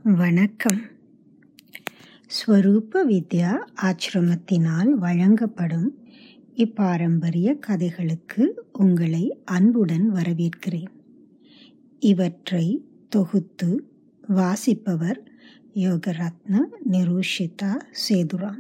வணக்கம் ஸ்வரூப வித்யா ஆசிரமத்தினால் வழங்கப்படும் இப்பாரம்பரிய கதைகளுக்கு உங்களை அன்புடன் வரவேற்கிறேன் இவற்றை தொகுத்து வாசிப்பவர் யோகரத்ன நிரூஷிதா சேதுராம்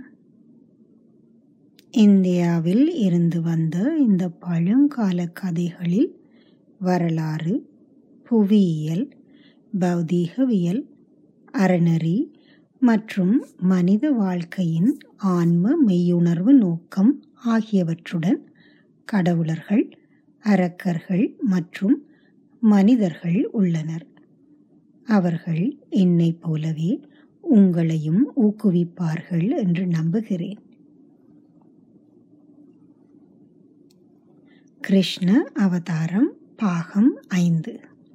இந்தியாவில் இருந்து வந்த இந்த பழங்கால கதைகளில் வரலாறு புவியியல் பௌதீகவியல் அறநெறி மற்றும் மனித வாழ்க்கையின் ஆன்ம மெய்யுணர்வு நோக்கம் ஆகியவற்றுடன் கடவுளர்கள் அரக்கர்கள் மற்றும் மனிதர்கள் உள்ளனர் அவர்கள் என்னை போலவே உங்களையும் ஊக்குவிப்பார்கள் என்று நம்புகிறேன் கிருஷ்ண அவதாரம் பாகம் ஐந்து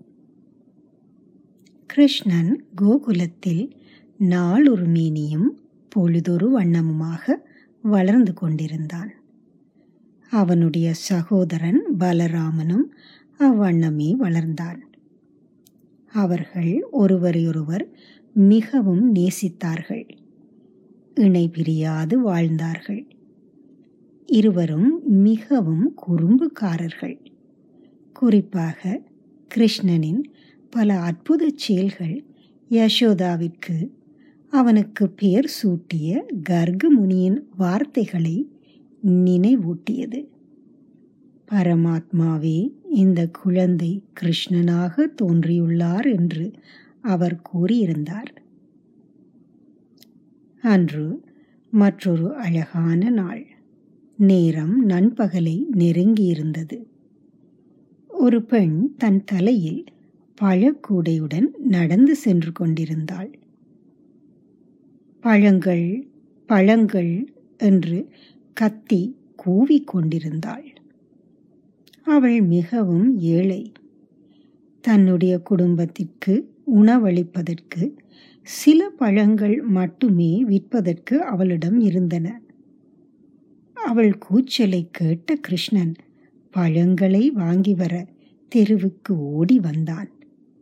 கிருஷ்ணன் கோகுலத்தில் நாளொரு மீனியும் பொழுதொரு வண்ணமுமாக வளர்ந்து கொண்டிருந்தான் அவனுடைய சகோதரன் பலராமனும் அவ்வண்ணமே வளர்ந்தான் அவர்கள் ஒருவரையொருவர் மிகவும் நேசித்தார்கள் இணை பிரியாது வாழ்ந்தார்கள் இருவரும் மிகவும் குறும்புக்காரர்கள் குறிப்பாக கிருஷ்ணனின் பல அற்புத செயல்கள் யசோதாவிற்கு அவனுக்கு பெயர் சூட்டிய கர்க முனியின் வார்த்தைகளை நினைவூட்டியது பரமாத்மாவே இந்த குழந்தை கிருஷ்ணனாக தோன்றியுள்ளார் என்று அவர் கூறியிருந்தார் அன்று மற்றொரு அழகான நாள் நேரம் நண்பகலை நெருங்கியிருந்தது ஒரு பெண் தன் தலையில் பழக்கூடையுடன் நடந்து சென்று கொண்டிருந்தாள் பழங்கள் பழங்கள் என்று கத்தி கூவிக்கொண்டிருந்தாள் அவள் மிகவும் ஏழை தன்னுடைய குடும்பத்திற்கு உணவளிப்பதற்கு சில பழங்கள் மட்டுமே விற்பதற்கு அவளிடம் இருந்தன அவள் கூச்சலை கேட்ட கிருஷ்ணன் பழங்களை வாங்கி வர தெருவுக்கு ஓடி வந்தான்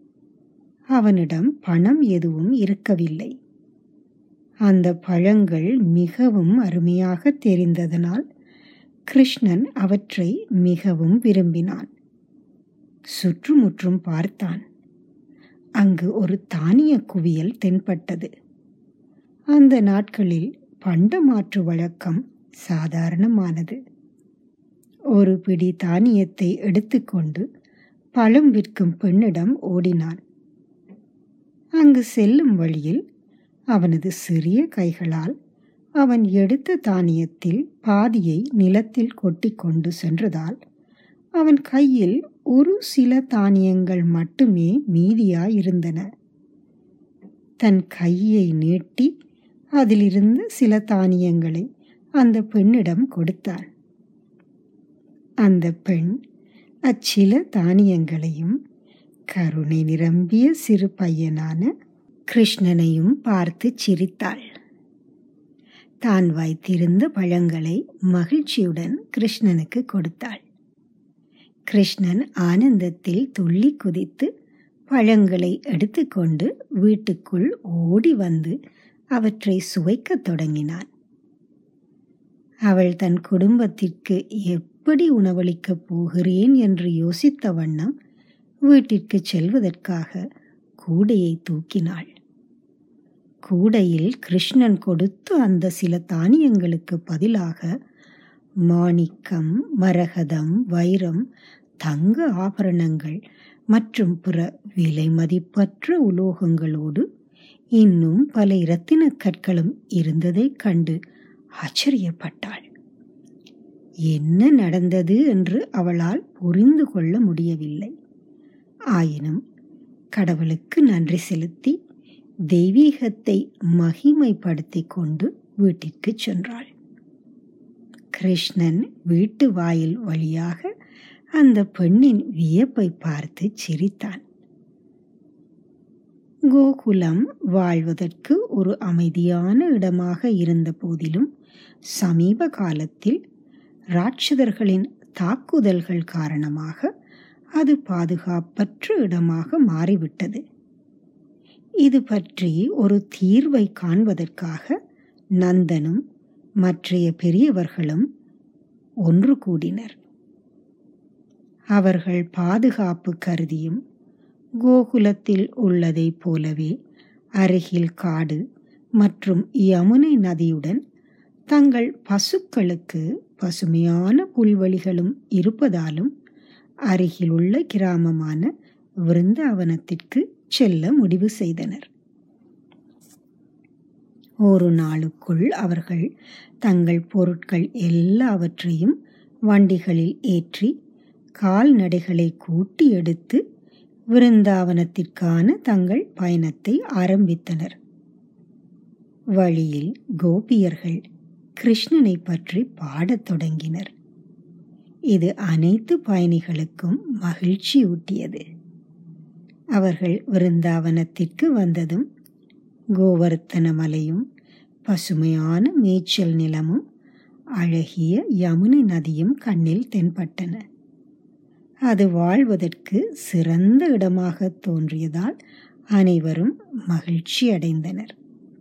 அவனிடம் பணம் எதுவும் இருக்கவில்லை அந்த பழங்கள் மிகவும் அருமையாக தெரிந்ததனால் கிருஷ்ணன் அவற்றை மிகவும் விரும்பினான் சுற்றுமுற்றும் பார்த்தான் அங்கு ஒரு தானிய குவியல் தென்பட்டது அந்த நாட்களில் பண்டமாற்று வழக்கம் சாதாரணமானது ஒரு பிடி தானியத்தை எடுத்துக்கொண்டு பழம் விற்கும் பெண்ணிடம் ஓடினான் அங்கு செல்லும் வழியில் அவனது சிறிய கைகளால் அவன் எடுத்த தானியத்தில் பாதியை நிலத்தில் கொட்டி கொண்டு சென்றதால் அவன் கையில் ஒரு சில தானியங்கள் மட்டுமே மீதியாயிருந்தன தன் கையை நீட்டி அதிலிருந்து சில தானியங்களை அந்த பெண்ணிடம் கொடுத்தான் அந்த பெண் அச்சில தானியங்களையும் கருணை நிரம்பிய சிறு பையனான கிருஷ்ணனையும் பார்த்து சிரித்தாள் தான் வைத்திருந்த பழங்களை மகிழ்ச்சியுடன் கிருஷ்ணனுக்கு கொடுத்தாள் கிருஷ்ணன் ஆனந்தத்தில் துள்ளி குதித்து பழங்களை எடுத்துக்கொண்டு வீட்டுக்குள் ஓடி வந்து அவற்றை சுவைக்கத் தொடங்கினான் அவள் தன் குடும்பத்திற்கு எப்படி உணவளிக்கப் போகிறேன் என்று யோசித்த வண்ணம் வீட்டிற்கு செல்வதற்காக கூடையை தூக்கினாள் கூடையில் கிருஷ்ணன் கொடுத்த அந்த சில தானியங்களுக்கு பதிலாக மாணிக்கம் மரகதம் வைரம் தங்க ஆபரணங்கள் மற்றும் பிற விலை மதிப்பற்ற உலோகங்களோடு இன்னும் பல இரத்தின கற்களும் இருந்ததைக் கண்டு ஆச்சரியப்பட்டாள் என்ன நடந்தது என்று அவளால் புரிந்து கொள்ள முடியவில்லை ஆயினும் கடவுளுக்கு நன்றி செலுத்தி தெய்வீகத்தை மகிமைப்படுத்தி கொண்டு வீட்டிற்கு சென்றாள் கிருஷ்ணன் வீட்டு வாயில் வழியாக அந்த பெண்ணின் வியப்பை பார்த்து சிரித்தான் கோகுலம் வாழ்வதற்கு ஒரு அமைதியான இடமாக இருந்த போதிலும் சமீப காலத்தில் ராட்சதர்களின் தாக்குதல்கள் காரணமாக அது பாதுகாப்பற்ற இடமாக மாறிவிட்டது இது பற்றி ஒரு தீர்வை காண்பதற்காக நந்தனும் மற்றைய பெரியவர்களும் ஒன்று கூடினர் அவர்கள் பாதுகாப்பு கருதியும் கோகுலத்தில் உள்ளதைப் போலவே அருகில் காடு மற்றும் யமுனை நதியுடன் தங்கள் பசுக்களுக்கு பசுமையான புல்வெளிகளும் இருப்பதாலும் அருகிலுள்ள கிராமமான விருந்தாவனத்திற்கு செல்ல முடிவு செய்தனர் ஒரு நாளுக்குள் அவர்கள் தங்கள் பொருட்கள் எல்லாவற்றையும் வண்டிகளில் ஏற்றி கால்நடைகளை கூட்டி எடுத்து விருந்தாவனத்திற்கான தங்கள் பயணத்தை ஆரம்பித்தனர் வழியில் கோபியர்கள் கிருஷ்ணனை பற்றி பாடத் தொடங்கினர் இது அனைத்து பயணிகளுக்கும் மகிழ்ச்சியூட்டியது அவர்கள் விருந்தாவனத்திற்கு வந்ததும் கோவர்த்தன மலையும் பசுமையான மேய்ச்சல் நிலமும் அழகிய யமுனை நதியும் கண்ணில் தென்பட்டன அது வாழ்வதற்கு சிறந்த இடமாக தோன்றியதால் அனைவரும் மகிழ்ச்சி அடைந்தனர்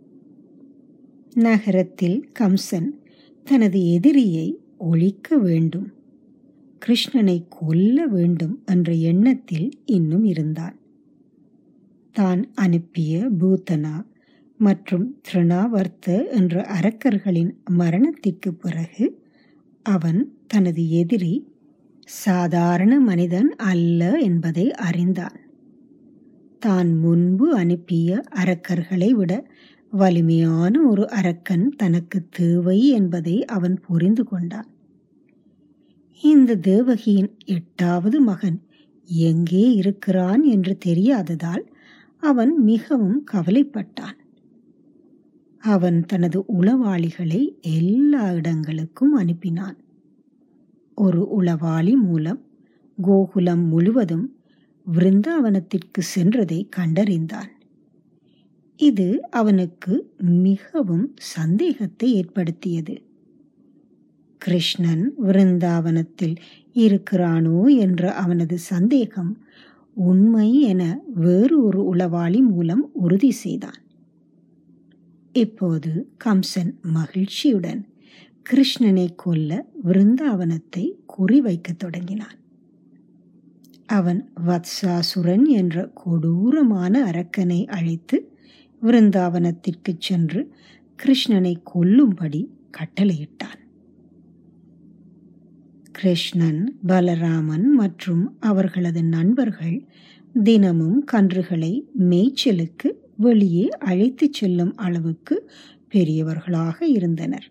நகரத்தில் கம்சன் தனது எதிரியை ஒழிக்க வேண்டும் கிருஷ்ணனை கொல்ல வேண்டும் என்ற எண்ணத்தில் இன்னும் இருந்தான் தான் அனுப்பிய பூத்தனா மற்றும் திருணாவர்த்த என்ற அரக்கர்களின் மரணத்திற்கு பிறகு அவன் தனது எதிரி சாதாரண மனிதன் அல்ல என்பதை அறிந்தான் தான் முன்பு அனுப்பிய அரக்கர்களை விட வலிமையான ஒரு அரக்கன் தனக்கு தேவை என்பதை அவன் புரிந்து கொண்டான் இந்த தேவகியின் எட்டாவது மகன் எங்கே இருக்கிறான் என்று தெரியாததால் அவன் மிகவும் கவலைப்பட்டான் அவன் தனது உளவாளிகளை எல்லா இடங்களுக்கும் அனுப்பினான் ஒரு உளவாளி மூலம் கோகுலம் முழுவதும் விருந்தாவனத்திற்கு சென்றதை கண்டறிந்தான் இது அவனுக்கு மிகவும் சந்தேகத்தை ஏற்படுத்தியது கிருஷ்ணன் விருந்தாவனத்தில் இருக்கிறானோ என்ற அவனது சந்தேகம் உண்மை என வேறு ஒரு உளவாளி மூலம் உறுதி செய்தான் இப்போது கம்சன் மகிழ்ச்சியுடன் கிருஷ்ணனை கொல்ல விருந்தாவனத்தை குறிவைக்கத் தொடங்கினான் அவன் வத்சாசுரன் என்ற கொடூரமான அரக்கனை அழைத்து விருந்தாவனத்திற்கு சென்று கிருஷ்ணனை கொல்லும்படி கட்டளையிட்டான் கிருஷ்ணன் பலராமன் மற்றும் அவர்களது நண்பர்கள் தினமும் கன்றுகளை மேய்ச்சலுக்கு வெளியே அழைத்துச் செல்லும் அளவுக்கு பெரியவர்களாக இருந்தனர்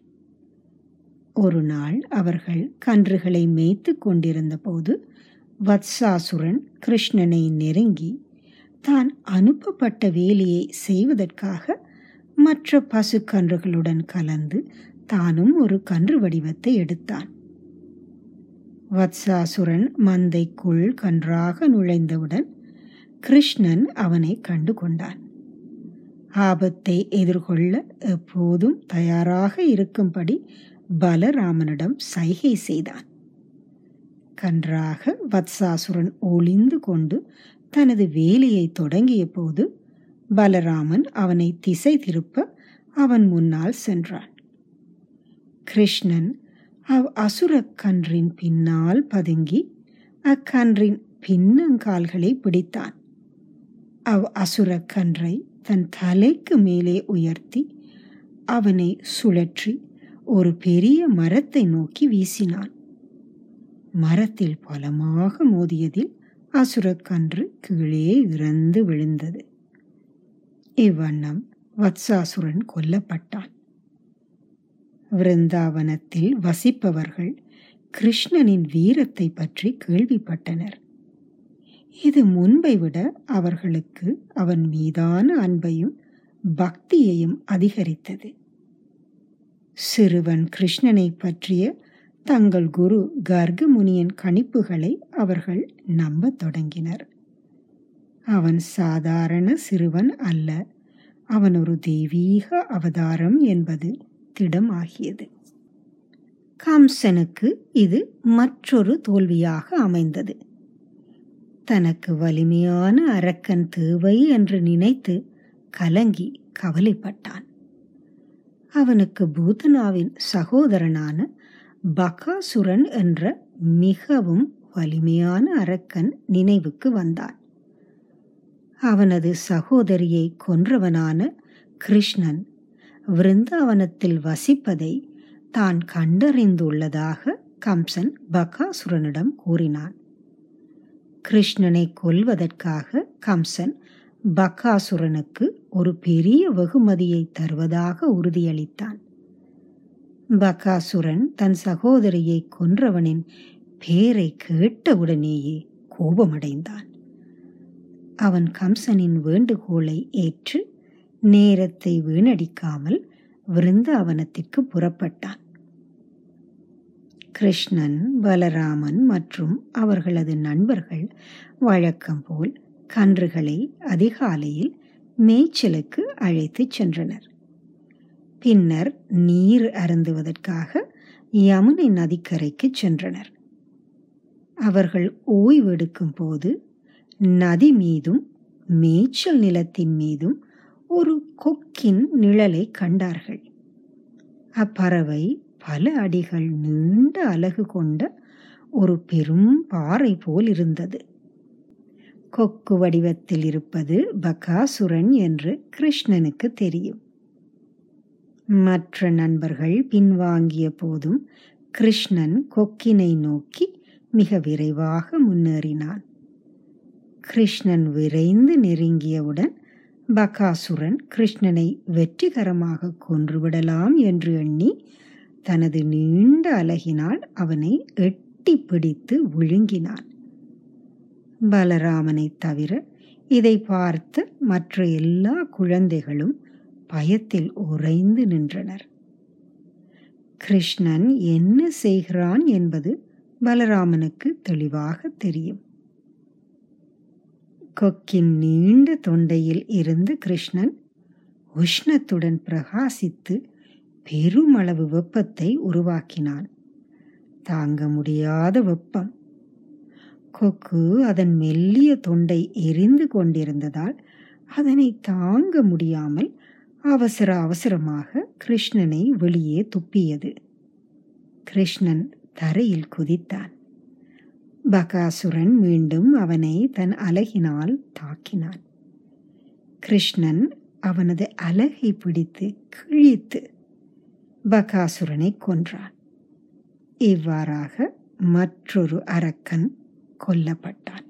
ஒரு நாள் அவர்கள் கன்றுகளை மேய்த்து கொண்டிருந்த போது வத்சாசுரன் கிருஷ்ணனை நெருங்கி தான் அனுப்பப்பட்ட வேலையை செய்வதற்காக மற்ற பசு கன்றுகளுடன் கலந்து தானும் ஒரு கன்று வடிவத்தை எடுத்தான் வத்சாசுரன் மந்தைக்குள் கன்றாக நுழைந்தவுடன் கிருஷ்ணன் அவனை கண்டு கொண்டான் ஆபத்தை எதிர்கொள்ள எப்போதும் தயாராக இருக்கும்படி பலராமனிடம் சைகை செய்தான் கன்றாக வத்சாசுரன் ஒளிந்து கொண்டு தனது வேலையை தொடங்கிய போது பலராமன் அவனை திசை திருப்ப அவன் முன்னால் சென்றான் கிருஷ்ணன் அவ் அசுரக்கன்றின் பின்னால் பதுங்கி அக்கன்றின் பின்னங்கால்களை பிடித்தான் அவ் அசுரக்கன்றை தன் தலைக்கு மேலே உயர்த்தி அவனை சுழற்றி ஒரு பெரிய மரத்தை நோக்கி வீசினான் மரத்தில் பலமாக மோதியதில் அசுரக்கன்று கீழே இறந்து விழுந்தது இவ்வண்ணம் வத்சாசுரன் கொல்லப்பட்டான் விருந்தாவனத்தில் வசிப்பவர்கள் கிருஷ்ணனின் வீரத்தை பற்றி கேள்விப்பட்டனர் இது முன்பை விட அவர்களுக்கு அவன் மீதான அன்பையும் பக்தியையும் அதிகரித்தது சிறுவன் கிருஷ்ணனை பற்றிய தங்கள் குரு கர்க முனியின் கணிப்புகளை அவர்கள் நம்பத் தொடங்கினர் அவன் சாதாரண சிறுவன் அல்ல அவன் ஒரு தெய்வீக அவதாரம் என்பது திடமாகியது கம்சனுக்கு இது மற்றொரு தோல்வியாக அமைந்தது தனக்கு வலிமையான அரக்கன் தேவை என்று நினைத்து கலங்கி கவலைப்பட்டான் அவனுக்கு பூதனாவின் சகோதரனான பகாசுரன் என்ற மிகவும் வலிமையான அரக்கன் நினைவுக்கு வந்தான் அவனது சகோதரியை கொன்றவனான கிருஷ்ணன் விருந்தாவனத்தில் வசிப்பதை தான் கண்டறிந்துள்ளதாக கம்சன் பகாசுரனிடம் கூறினான் கிருஷ்ணனை கொல்வதற்காக கம்சன் பக்காசுரனுக்கு ஒரு பெரிய வெகுமதியை தருவதாக உறுதியளித்தான் பக்காசுரன் தன் சகோதரியை கொன்றவனின் பேரை கேட்டவுடனேயே கோபமடைந்தான் அவன் கம்சனின் வேண்டுகோளை ஏற்று நேரத்தை வீணடிக்காமல் விருந்தாவனத்திற்கு புறப்பட்டான் கிருஷ்ணன் பலராமன் மற்றும் அவர்களது நண்பர்கள் வழக்கம் போல் கன்றுகளை அதிகாலையில் மேய்ச்சலுக்கு அழைத்துச் சென்றனர் பின்னர் நீர் அருந்துவதற்காக யமுனை நதிக்கரைக்கு சென்றனர் அவர்கள் ஓய்வெடுக்கும் போது நதி மீதும் மேய்ச்சல் நிலத்தின் மீதும் ஒரு கொக்கின் நிழலை கண்டார்கள் அப்பறவை பல அடிகள் நீண்ட அலகு கொண்ட ஒரு பெரும் பாறை போல் இருந்தது கொக்கு வடிவத்தில் இருப்பது பகாசுரன் என்று கிருஷ்ணனுக்கு தெரியும் மற்ற நண்பர்கள் பின்வாங்கிய போதும் கிருஷ்ணன் கொக்கினை நோக்கி மிக விரைவாக முன்னேறினான் கிருஷ்ணன் விரைந்து நெருங்கியவுடன் பகாசுரன் கிருஷ்ணனை வெற்றிகரமாக கொன்றுவிடலாம் என்று எண்ணி தனது நீண்ட அலகினால் அவனை எட்டி பிடித்து விழுங்கினான் பலராமனை தவிர இதை பார்த்த மற்ற எல்லா குழந்தைகளும் பயத்தில் உறைந்து நின்றனர் கிருஷ்ணன் என்ன செய்கிறான் என்பது பலராமனுக்கு தெளிவாக தெரியும் கொக்கின் நீண்ட தொண்டையில் இருந்து கிருஷ்ணன் உஷ்ணத்துடன் பிரகாசித்து பெருமளவு வெப்பத்தை உருவாக்கினான் தாங்க முடியாத வெப்பம் கொக்கு அதன் மெல்லிய தொண்டை எரிந்து கொண்டிருந்ததால் அதனை தாங்க முடியாமல் அவசர அவசரமாக கிருஷ்ணனை வெளியே துப்பியது கிருஷ்ணன் தரையில் குதித்தான் பகாசுரன் மீண்டும் அவனை தன் அலகினால் தாக்கினான் கிருஷ்ணன் அவனது அலகை பிடித்து கிழித்து பகாசுரனை கொன்றான் இவ்வாறாக மற்றொரு அரக்கன் கொல்லப்பட்டான்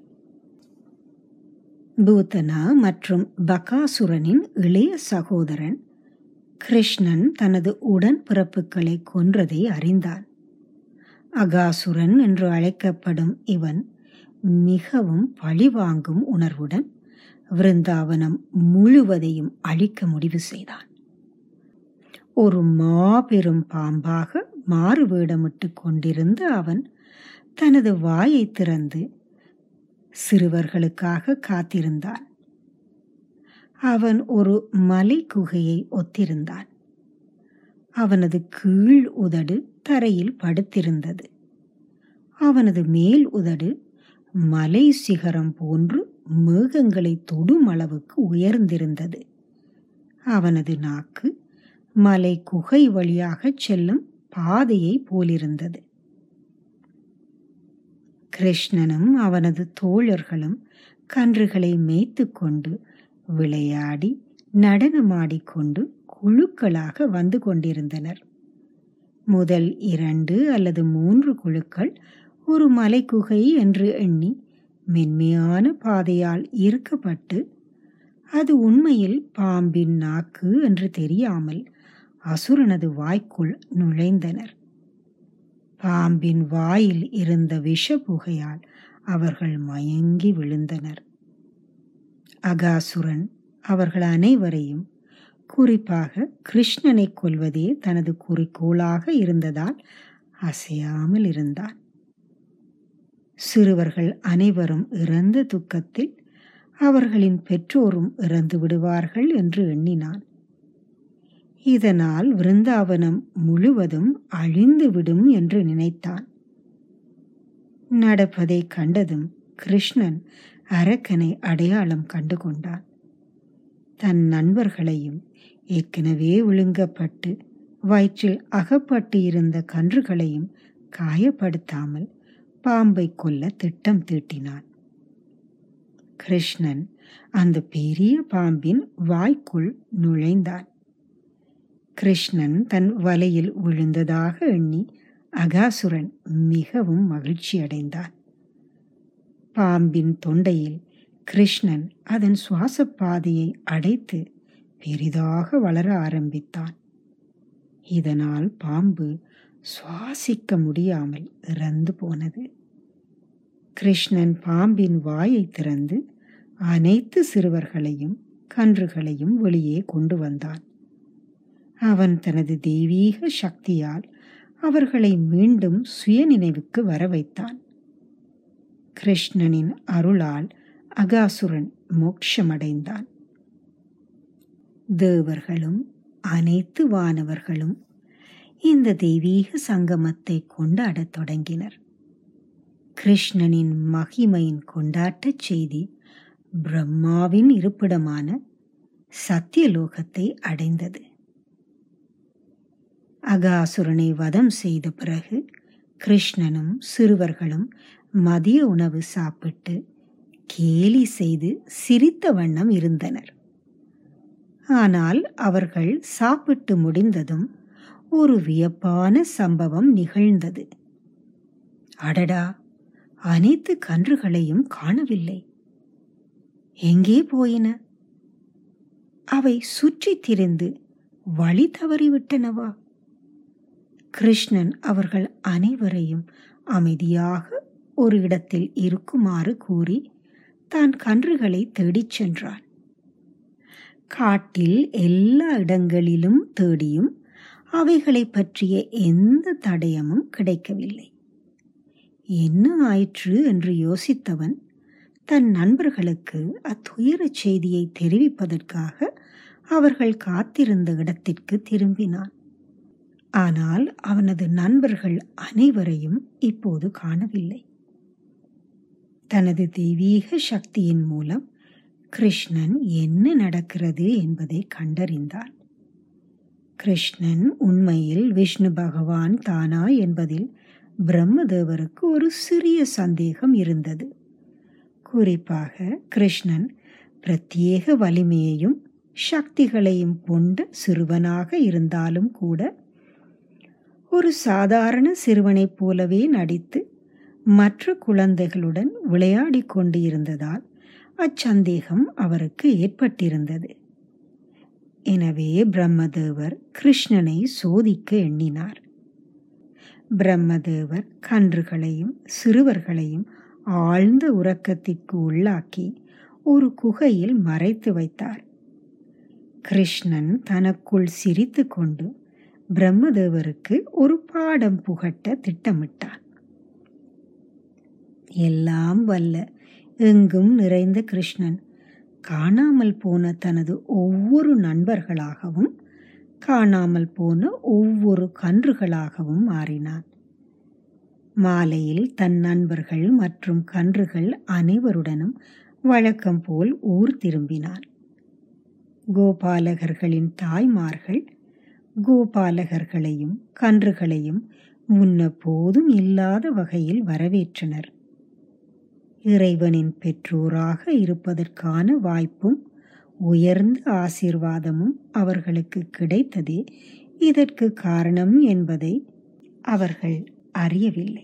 பூதனா மற்றும் பகாசுரனின் இளைய சகோதரன் கிருஷ்ணன் தனது உடன்பிறப்புகளை கொன்றதை அறிந்தான் அகாசுரன் என்று அழைக்கப்படும் இவன் மிகவும் பழிவாங்கும் உணர்வுடன் விருந்தாவனம் முழுவதையும் அழிக்க முடிவு செய்தான் ஒரு மாபெரும் பாம்பாக மாறு வேடமிட்டு கொண்டிருந்த அவன் தனது வாயை திறந்து சிறுவர்களுக்காக காத்திருந்தான் அவன் ஒரு மலை குகையை ஒத்திருந்தான் அவனது கீழ் உதடு தரையில் படுத்திருந்தது அவனது மேல் உதடு மலை சிகரம் போன்று மேகங்களை தொடும் அளவுக்கு உயர்ந்திருந்தது அவனது நாக்கு மலை குகை வழியாக செல்லும் பாதையை போலிருந்தது கிருஷ்ணனும் அவனது தோழர்களும் கன்றுகளை மேய்த்து கொண்டு விளையாடி நடனமாடிக்கொண்டு குழுக்களாக வந்து கொண்டிருந்தனர் முதல் இரண்டு அல்லது மூன்று குழுக்கள் ஒரு மலைக்குகை என்று எண்ணி மென்மையான பாதையால் ஈர்க்கப்பட்டு அது உண்மையில் பாம்பின் நாக்கு என்று தெரியாமல் அசுரனது வாய்க்குள் நுழைந்தனர் பாம்பின் வாயில் இருந்த விஷ புகையால் அவர்கள் மயங்கி விழுந்தனர் அகாசுரன் அவர்கள் அனைவரையும் குறிப்பாக கிருஷ்ணனை கொல்வதே தனது குறிக்கோளாக இருந்ததால் அசையாமல் இருந்தான் சிறுவர்கள் அனைவரும் இறந்த துக்கத்தில் அவர்களின் பெற்றோரும் இறந்து விடுவார்கள் என்று எண்ணினான் இதனால் விருந்தாவனம் முழுவதும் அழிந்துவிடும் என்று நினைத்தான் நடப்பதை கண்டதும் கிருஷ்ணன் அரக்கனை அடையாளம் கண்டு கொண்டான் தன் நண்பர்களையும் ஏற்கனவே விழுங்கப்பட்டு வயிற்றில் அகப்பட்டு இருந்த கன்றுகளையும் காயப்படுத்தாமல் பாம்பை கொல்ல திட்டம் தீட்டினான் கிருஷ்ணன் அந்த பெரிய பாம்பின் வாய்க்குள் நுழைந்தான் கிருஷ்ணன் தன் வலையில் விழுந்ததாக எண்ணி அகாசுரன் மிகவும் மகிழ்ச்சி அடைந்தான் பாம்பின் தொண்டையில் கிருஷ்ணன் அதன் சுவாச பாதையை அடைத்து பெரிதாக வளர ஆரம்பித்தான் இதனால் பாம்பு சுவாசிக்க முடியாமல் இறந்து போனது கிருஷ்ணன் பாம்பின் வாயை திறந்து அனைத்து சிறுவர்களையும் கன்றுகளையும் வெளியே கொண்டு வந்தான் அவன் தனது தெய்வீக சக்தியால் அவர்களை மீண்டும் சுயநினைவுக்கு வர வைத்தான் கிருஷ்ணனின் அருளால் அகாசுரன் மோட்சமடைந்தான் தேவர்களும் அனைத்து வானவர்களும் இந்த தெய்வீக சங்கமத்தை கொண்டாடத் தொடங்கினர் கிருஷ்ணனின் மகிமையின் கொண்டாட்டச் செய்தி பிரம்மாவின் இருப்பிடமான சத்தியலோகத்தை அடைந்தது அகாசுரனை வதம் செய்த பிறகு கிருஷ்ணனும் சிறுவர்களும் மதிய உணவு சாப்பிட்டு கேலி செய்து சிரித்த வண்ணம் இருந்தனர் ஆனால் அவர்கள் சாப்பிட்டு முடிந்ததும் ஒரு வியப்பான சம்பவம் நிகழ்ந்தது அடடா அனைத்து கன்றுகளையும் காணவில்லை எங்கே போயின அவை சுற்றித் திரிந்து வழி தவறிவிட்டனவா கிருஷ்ணன் அவர்கள் அனைவரையும் அமைதியாக ஒரு இடத்தில் இருக்குமாறு கூறி தான் கன்றுகளை தேடிச் சென்றான் காட்டில் எல்லா இடங்களிலும் தேடியும் அவைகளை பற்றிய எந்த தடயமும் கிடைக்கவில்லை என்ன ஆயிற்று என்று யோசித்தவன் தன் நண்பர்களுக்கு அத்துயரச் செய்தியை தெரிவிப்பதற்காக அவர்கள் காத்திருந்த இடத்திற்கு திரும்பினான் ஆனால் அவனது நண்பர்கள் அனைவரையும் இப்போது காணவில்லை தனது தெய்வீக சக்தியின் மூலம் கிருஷ்ணன் என்ன நடக்கிறது என்பதை கண்டறிந்தான் கிருஷ்ணன் உண்மையில் விஷ்ணு பகவான் தானா என்பதில் பிரம்மதேவருக்கு ஒரு சிறிய சந்தேகம் இருந்தது குறிப்பாக கிருஷ்ணன் பிரத்யேக வலிமையையும் சக்திகளையும் கொண்ட சிறுவனாக இருந்தாலும் கூட ஒரு சாதாரண சிறுவனைப் போலவே நடித்து மற்ற குழந்தைகளுடன் விளையாடி கொண்டு இருந்ததால் அச்சந்தேகம் அவருக்கு ஏற்பட்டிருந்தது எனவே பிரம்மதேவர் கிருஷ்ணனை சோதிக்க எண்ணினார் பிரம்மதேவர் கன்றுகளையும் சிறுவர்களையும் ஆழ்ந்த உறக்கத்திற்கு உள்ளாக்கி ஒரு குகையில் மறைத்து வைத்தார் கிருஷ்ணன் தனக்குள் சிரித்து கொண்டு பிரம்மதேவருக்கு ஒரு பாடம் புகட்ட திட்டமிட்டான் எல்லாம் வல்ல எங்கும் நிறைந்த கிருஷ்ணன் காணாமல் போன தனது ஒவ்வொரு நண்பர்களாகவும் காணாமல் போன ஒவ்வொரு கன்றுகளாகவும் மாறினான் மாலையில் தன் நண்பர்கள் மற்றும் கன்றுகள் அனைவருடனும் வழக்கம் போல் ஊர் திரும்பினான் கோபாலகர்களின் தாய்மார்கள் கோபாலகர்களையும் கன்றுகளையும் முன்னபோதும் இல்லாத வகையில் வரவேற்றனர் இறைவனின் பெற்றோராக இருப்பதற்கான வாய்ப்பும் உயர்ந்த ஆசீர்வாதமும் அவர்களுக்கு கிடைத்ததே இதற்கு காரணம் என்பதை அவர்கள் அறியவில்லை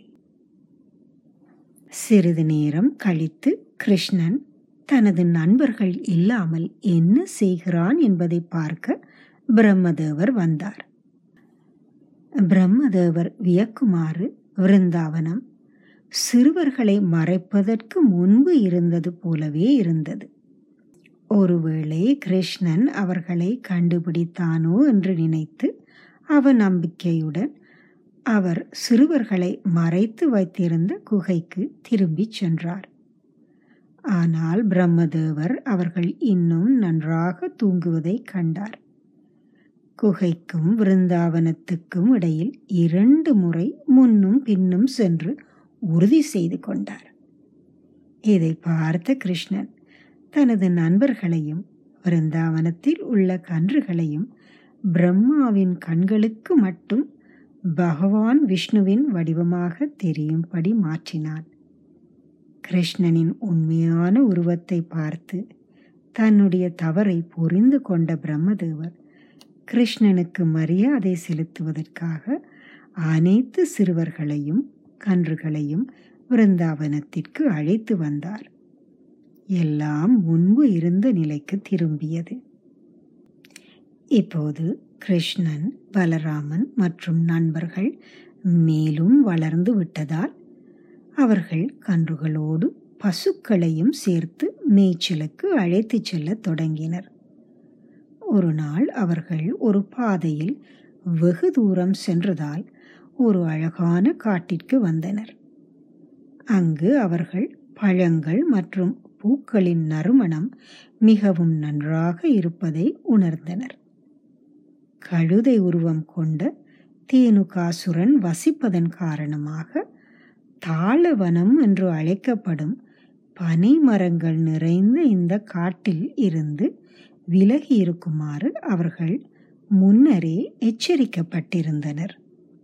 சிறிது நேரம் கழித்து கிருஷ்ணன் தனது நண்பர்கள் இல்லாமல் என்ன செய்கிறான் என்பதை பார்க்க பிரம்மதேவர் வந்தார் பிரம்மதேவர் வியக்குமாறு விருந்தாவனம் சிறுவர்களை மறைப்பதற்கு முன்பு இருந்தது போலவே இருந்தது ஒருவேளை கிருஷ்ணன் அவர்களை கண்டுபிடித்தானோ என்று நினைத்து அவ நம்பிக்கையுடன் அவர் சிறுவர்களை மறைத்து வைத்திருந்த குகைக்கு திரும்பிச் சென்றார் ஆனால் பிரம்மதேவர் அவர்கள் இன்னும் நன்றாக தூங்குவதை கண்டார் குகைக்கும் விருந்தாவனத்துக்கும் இடையில் இரண்டு முறை முன்னும் பின்னும் சென்று உறுதி செய்து கொண்டார் இதை பார்த்த கிருஷ்ணன் தனது நண்பர்களையும் விருந்தாவனத்தில் உள்ள கன்றுகளையும் பிரம்மாவின் கண்களுக்கு மட்டும் பகவான் விஷ்ணுவின் வடிவமாக தெரியும்படி மாற்றினான் கிருஷ்ணனின் உண்மையான உருவத்தை பார்த்து தன்னுடைய தவறை புரிந்து கொண்ட பிரம்மதேவர் கிருஷ்ணனுக்கு மரியாதை செலுத்துவதற்காக அனைத்து சிறுவர்களையும் கன்றுகளையும் விருந்தாவனத்திற்கு அழைத்து வந்தார் எல்லாம் முன்பு இருந்த நிலைக்கு திரும்பியது இப்போது கிருஷ்ணன் பலராமன் மற்றும் நண்பர்கள் மேலும் வளர்ந்து விட்டதால் அவர்கள் கன்றுகளோடு பசுக்களையும் சேர்த்து மேய்ச்சலுக்கு அழைத்துச் செல்லத் தொடங்கினர் ஒரு நாள் அவர்கள் ஒரு பாதையில் வெகு தூரம் சென்றதால் ஒரு அழகான காட்டிற்கு வந்தனர் அங்கு அவர்கள் பழங்கள் மற்றும் பூக்களின் நறுமணம் மிகவும் நன்றாக இருப்பதை உணர்ந்தனர் கழுதை உருவம் கொண்ட தேனுகாசுரன் வசிப்பதன் காரணமாக தாளவனம் என்று அழைக்கப்படும் பனை மரங்கள் நிறைந்த இந்த காட்டில் இருந்து விலகி இருக்குமாறு அவர்கள் முன்னரே எச்சரிக்கப்பட்டிருந்தனர்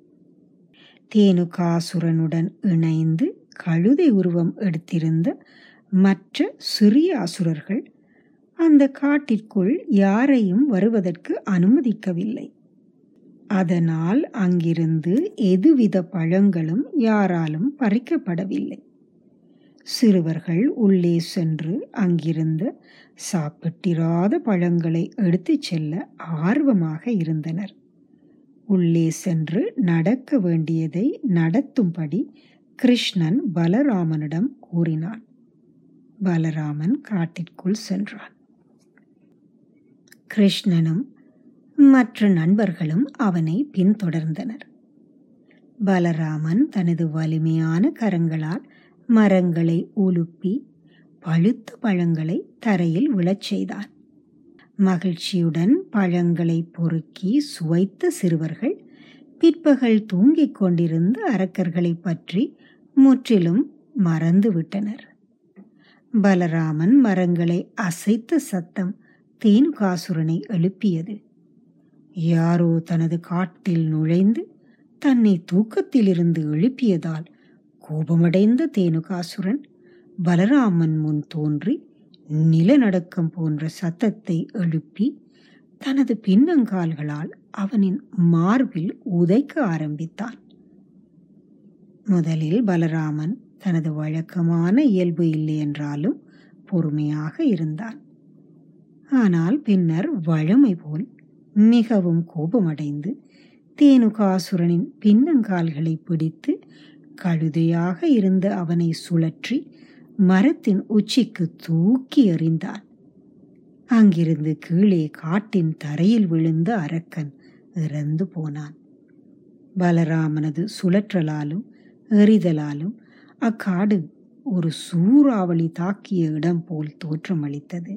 தேனுகாசுரனுடன் இணைந்து கழுதை உருவம் எடுத்திருந்த மற்ற சிறிய அசுரர்கள் அந்த காட்டிற்குள் யாரையும் வருவதற்கு அனுமதிக்கவில்லை அதனால் அங்கிருந்து எதுவித பழங்களும் யாராலும் பறிக்கப்படவில்லை சிறுவர்கள் உள்ளே சென்று அங்கிருந்த சாப்பிட்டிராத பழங்களை எடுத்துச் செல்ல ஆர்வமாக இருந்தனர் உள்ளே சென்று நடக்க வேண்டியதை நடத்தும்படி கிருஷ்ணன் பலராமனிடம் கூறினான் பலராமன் காட்டிற்குள் சென்றான் கிருஷ்ணனும் மற்ற நண்பர்களும் அவனை பின்தொடர்ந்தனர் பலராமன் தனது வலிமையான கரங்களால் மரங்களை உலுப்பி பழுத்த பழங்களை தரையில் விழச் செய்தான் மகிழ்ச்சியுடன் பழங்களை பொறுக்கி சுவைத்த சிறுவர்கள் பிற்பகல் தூங்கிக் கொண்டிருந்த அரக்கர்களை பற்றி முற்றிலும் மறந்துவிட்டனர் பலராமன் மரங்களை அசைத்த சத்தம் தேனுகாசுரனை எழுப்பியது யாரோ தனது காட்டில் நுழைந்து தன்னை தூக்கத்திலிருந்து எழுப்பியதால் கோபமடைந்த தேனுகாசுரன் பலராமன் முன் தோன்றி நிலநடுக்கம் போன்ற சத்தத்தை எழுப்பி தனது பின்னங்கால்களால் அவனின் மார்பில் உதைக்க ஆரம்பித்தான் முதலில் பலராமன் தனது வழக்கமான இயல்பு இல்லை என்றாலும் பொறுமையாக இருந்தான் ஆனால் பின்னர் வழமை போல் மிகவும் கோபமடைந்து தேனுகாசுரனின் பின்னங்கால்களை பிடித்து கழுதையாக இருந்த அவனை சுழற்றி மரத்தின் உச்சிக்கு தூக்கி எறிந்தான் அங்கிருந்து கீழே காட்டின் தரையில் விழுந்த அரக்கன் இறந்து போனான் பலராமனது சுழற்றலாலும் எறிதலாலும் அக்காடு ஒரு சூறாவளி தாக்கிய இடம் போல் தோற்றமளித்தது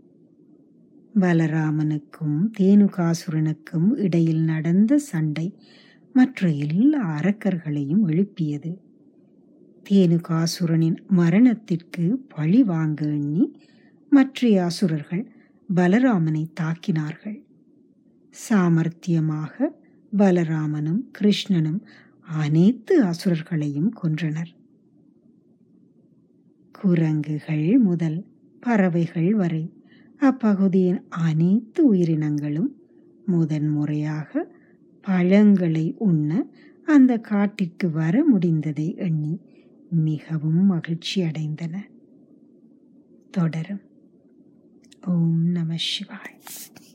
பலராமனுக்கும் தேனுகாசுரனுக்கும் இடையில் நடந்த சண்டை மற்ற எல்லா அரக்கர்களையும் எழுப்பியது தேனுகாசுரனின் மரணத்திற்கு பழி வாங்க எண்ணி மற்ற அசுரர்கள் பலராமனை தாக்கினார்கள் சாமர்த்தியமாக பலராமனும் கிருஷ்ணனும் அனைத்து அசுரர்களையும் கொன்றனர் குரங்குகள் முதல் பறவைகள் வரை அப்பகுதியின் அனைத்து உயிரினங்களும் முதன்முறையாக பழங்களை உண்ண அந்த காட்டிற்கு வர முடிந்ததை எண்ணி மிகவும் மகிழ்ச்சி அடைந்தன தொடரும் ஓம் நம சிவாய்